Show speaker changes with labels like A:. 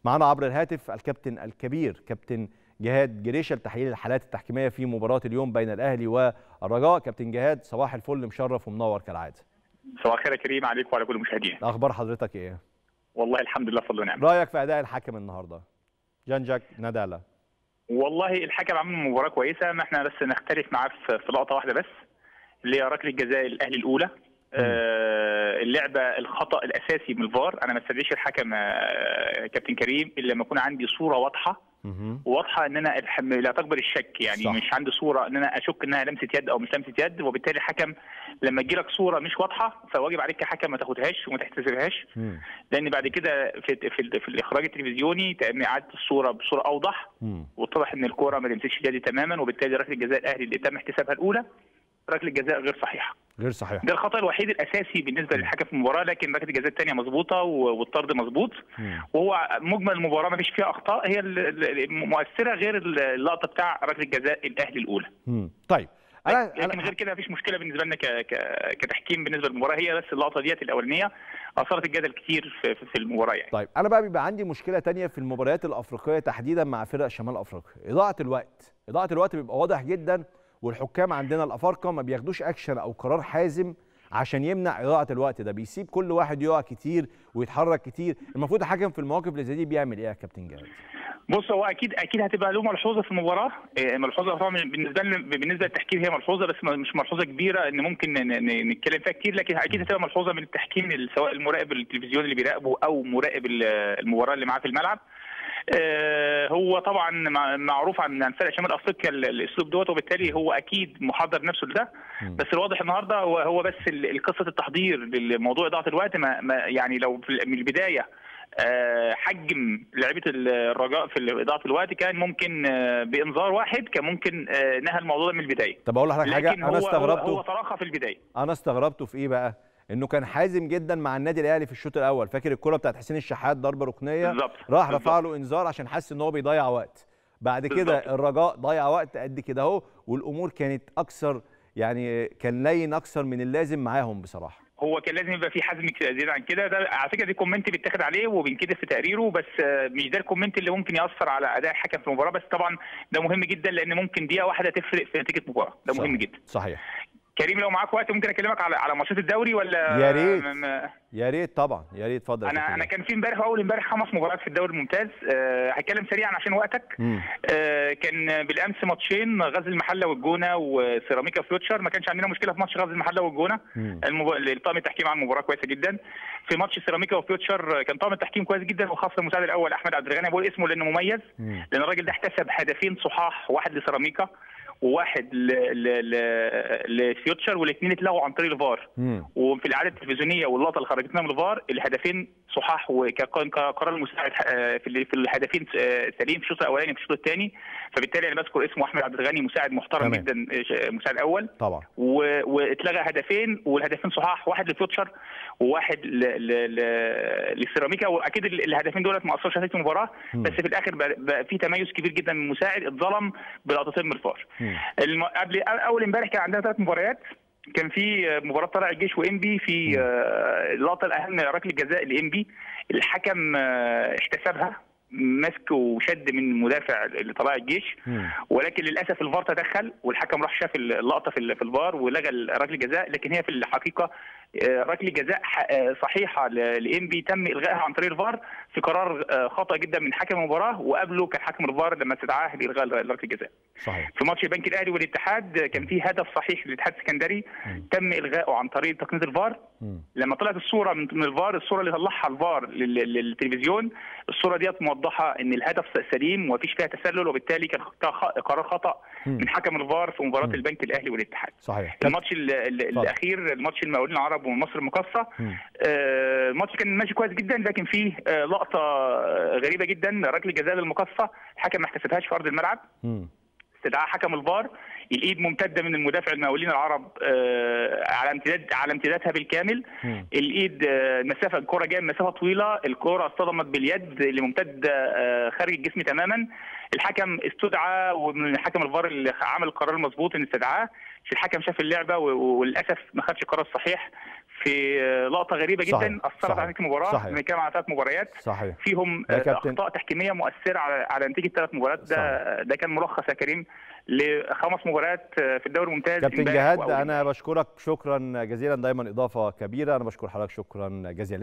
A: معنا عبر الهاتف الكابتن الكبير كابتن جهاد جريشه لتحليل الحالات التحكيميه في مباراه اليوم بين الاهلي والرجاء كابتن جهاد صباح الفل مشرف ومنور كالعاده
B: صباح الخير يا كريم عليك وعلى كل المشاهدين
A: اخبار حضرتك ايه
B: والله الحمد لله فضل ونعم
A: رايك في اداء الحكم النهارده جان جاك نادالا
B: والله الحكم عمل مباراه كويسه ما احنا بس نختلف معاه في في لقطه واحده بس اللي هي ركله الجزاء الاهلي الاولى آه اللعبه الخطا الاساسي من الفار انا ما استدعيش الحكم آه كابتن كريم الا لما يكون عندي صوره واضحه
A: مهم.
B: واضحه ان انا الح- لا تقبل الشك يعني
A: صح.
B: صح. مش عندي صوره ان انا اشك انها لمسه يد او مش لمسه يد وبالتالي الحكم لما تجي لك صوره مش واضحه فواجب عليك كحكم ما تاخدهاش وما تحتسبهاش
A: مم.
B: لان بعد كده في في, في الاخراج التلفزيوني تم اعاده الصوره بصوره اوضح
A: مم.
B: واتضح ان الكوره ما لمستش اليد تماما وبالتالي ركله الجزاء الاهلي اللي تم احتسابها الاولى ركله جزاء غير صحيحه
A: غير صحيح
B: ده الخطا الوحيد الاساسي بالنسبه للحكم في المباراه لكن ركله الجزاء الثانيه مظبوطه و- والطرد مظبوط
A: مم.
B: وهو مجمل المباراه ما فيش فيها اخطاء هي ال- ال- المؤثره غير اللقطه بتاع ركله الجزاء الاهلي الاولى
A: مم. طيب انا
B: لكن
A: انا
B: غير كده مفيش مشكله بالنسبه لنا ك... ك... كتحكيم بالنسبه للمباراه هي بس اللقطه ديت الاولانيه اثارت الجدل كتير في, في في المباراه يعني
A: طيب انا بقى بيبقى عندي مشكله تانية في المباريات الافريقيه تحديدا مع فرق شمال افريقيا اضاعه الوقت اضاعه الوقت بيبقى واضح جدا والحكام عندنا الافارقه ما بياخدوش اكشن او قرار حازم عشان يمنع اضاعه الوقت ده بيسيب كل واحد يقع كتير ويتحرك كتير المفروض الحكم في المواقف اللي زي دي بيعمل ايه يا كابتن جهاد
B: بص هو اكيد اكيد هتبقى له ملحوظه في المباراه إيه، ملحوظه طبعا بالنسبه لنا بالنسبه للتحكيم هي ملحوظه بس م- مش ملحوظه كبيره ان ممكن ن- ن- نتكلم فيها كتير لكن اكيد هتبقى ملحوظه من التحكيم ال- سواء المراقب التلفزيوني اللي بيراقبه او مراقب ال- المباراه اللي معاه في الملعب آه، هو طبعا مع- معروف عن عن فرق شمال افريقيا ال- الاسلوب دوت وبالتالي هو اكيد محضر نفسه لده
A: مم.
B: بس الواضح النهارده هو هو بس ال- قصه التحضير للموضوع اضاعه الوقت ما ما يعني لو في ال- من البدايه آه، حجم لعيبه الرجاء في اضاعه الوقت كان ممكن آه، بانذار واحد كان ممكن آه، نهى الموضوع ده من البدايه
A: طب اقول لحضرتك حاجه
B: لكن هو
A: انا
B: هو, هو
A: استغربته
B: تراخى في البدايه
A: انا استغربته في ايه بقى انه كان حازم جدا مع النادي الاهلي في الشوط الاول فاكر الكره بتاعت حسين الشحات ضربه ركنيه
B: بالظبط
A: راح
B: بالظبط.
A: رفع له انذار عشان حس ان هو بيضيع وقت بعد كده
B: بالظبط.
A: الرجاء ضيع وقت قد كده اهو والامور كانت اكثر يعني كان لين اكثر من اللازم معاهم بصراحه
B: هو كان لازم يبقى في حزم كده زياده عن كده ده على فكره دي كومنت بيتاخد عليه وبينكتب في تقريره بس آه، مش ده الكومنت اللي ممكن ياثر على اداء الحكم في المباراه بس طبعا ده مهم جدا لان ممكن دقيقه واحده تفرق في نتيجه المباراه ده مهم
A: صحيح.
B: جدا
A: صحيح
B: كريم لو معاك وقت ممكن اكلمك على على ماتشات الدوري ولا
A: يا ريت.
B: م- م-
A: يا ريت طبعا يا ريت اتفضل يا
B: انا
A: كابتن
B: انا
A: جهاد.
B: كان في امبارح واول امبارح خمس مباريات في الدوري الممتاز أه هتكلم سريعا عشان وقتك
A: مم.
B: أه كان بالامس ماتشين غزل المحله والجونه وسيراميكا فيوتشر ما كانش عندنا مشكله في ماتش غزل المحله والجونه
A: مم.
B: المب... طاقم التحكيم عمل مباراه كويسه جدا في ماتش سيراميكا وفيوتشر كان طاقم التحكيم كويس جدا وخاصه المساعد الاول احمد عبد الغني بقول اسمه لانه مميز
A: مم.
B: لان الراجل ده احتسب هدفين صحاح واحد لسيراميكا وواحد ل... ل... ل... لفيوتشر والاثنين اتلغوا عن طريق الفار
A: مم.
B: وفي الاعاده التلفزيونيه واللقطه اللي خرجتنا من الفار الهدفين صحاح وكان قرار المساعد آه، في ال- في الهدفين آه، سليم في الشوط الاولاني وفي الشوط الثاني فبالتالي انا بذكر اسمه احمد عبد الغني مساعد محترم
A: تمام.
B: جدا آه، مساعد اول
A: طبعا
B: و- واتلغى هدفين والهدفين صحاح واحد لفيوتشر وواحد ل- ل- ل- للسيراميكا واكيد ال- الهدفين دولت ما اثرش على نتيجة المباراه
A: مم.
B: بس في الاخر بقى, بقى في تميز كبير جدا من المساعد اتظلم بلقطتين من الفار
A: مم.
B: الم... قبل اول امبارح كان عندنا ثلاث مباريات كان في مباراه طلع الجيش وانبي في آه، اللقطه الاهم ركله جزاء لانبي الحكم آه، احتسبها مسك وشد من المدافع اللي طلع الجيش
A: مم.
B: ولكن للاسف الفار تدخل والحكم راح شاف اللقطه في ال- في الفار ولغى ركله الجزاء لكن هي في الحقيقه آه، ركله جزاء ح- آه، صحيحه لانبي تم الغائها عن طريق الفار في قرار آه، خطا جدا من حكم المباراه وقبله كان حكم الفار لما استدعاه لالغاء ركله الجزاء
A: صحيح
B: في ماتش البنك الاهلي والاتحاد كان في هدف صحيح للاتحاد السكندري
A: مم.
B: تم الغائه عن طريق تقنيه الفار
A: مم.
B: لما طلعت الصوره من من الفار الصوره اللي طلعها الفار لل- للتلفزيون الصوره ديت موضحه ان الهدف سليم ومفيش فيها تسلل وبالتالي كان خ- قرار خطا
A: مم.
B: من حكم الفار في مباراه
A: مم.
B: البنك الاهلي والاتحاد
A: صحيح
B: الماتش ال- ال-
A: اتفضل.
B: الاخير الماتش المقاولين العرب ومصر المقاصه
A: مم.
B: آه، الماتش كان ماشي كويس جدا لكن فيه آه، لقطه آه، غريبه جدا ركله جزاء للمقاصه الحكم ما احتسبهاش في ارض الملعب
A: مم.
B: استدعاء حكم الفار الايد ممتده من المدافع المقاولين العرب آه، على امتداد على امتدادها بالكامل
A: مم.
B: الايد آه، مسافه الكره جايه من مسافه طويله الكره اصطدمت باليد اللي ممتده آه، خارج الجسم تماما الحكم استدعى ومن حكم الفار اللي عمل القرار المظبوط ان استدعاه الحكم شاف اللعبه و- وللاسف ما خدش القرار الصحيح في آه، لقطه غريبه
A: صحيح،
B: جدا اثرت
A: صحيح،
B: على نتيجه المباراه
A: صحيح.
B: بنتكلم على ثلاث مباريات
A: صحيح
B: فيهم
A: يا
B: آه،
A: كابتن.
B: اخطاء تحكيميه مؤثره على على نتيجه ثلاث مباريات ده ده كان ملخص يا كريم لخمس مباريات آه، في الدوري الممتاز
A: كابتن
B: امبارح
A: جهاد
B: وأول
A: انا بشكرك شكرا جزيلا دايما اضافه كبيره انا بشكر حضرتك شكرا جزيلا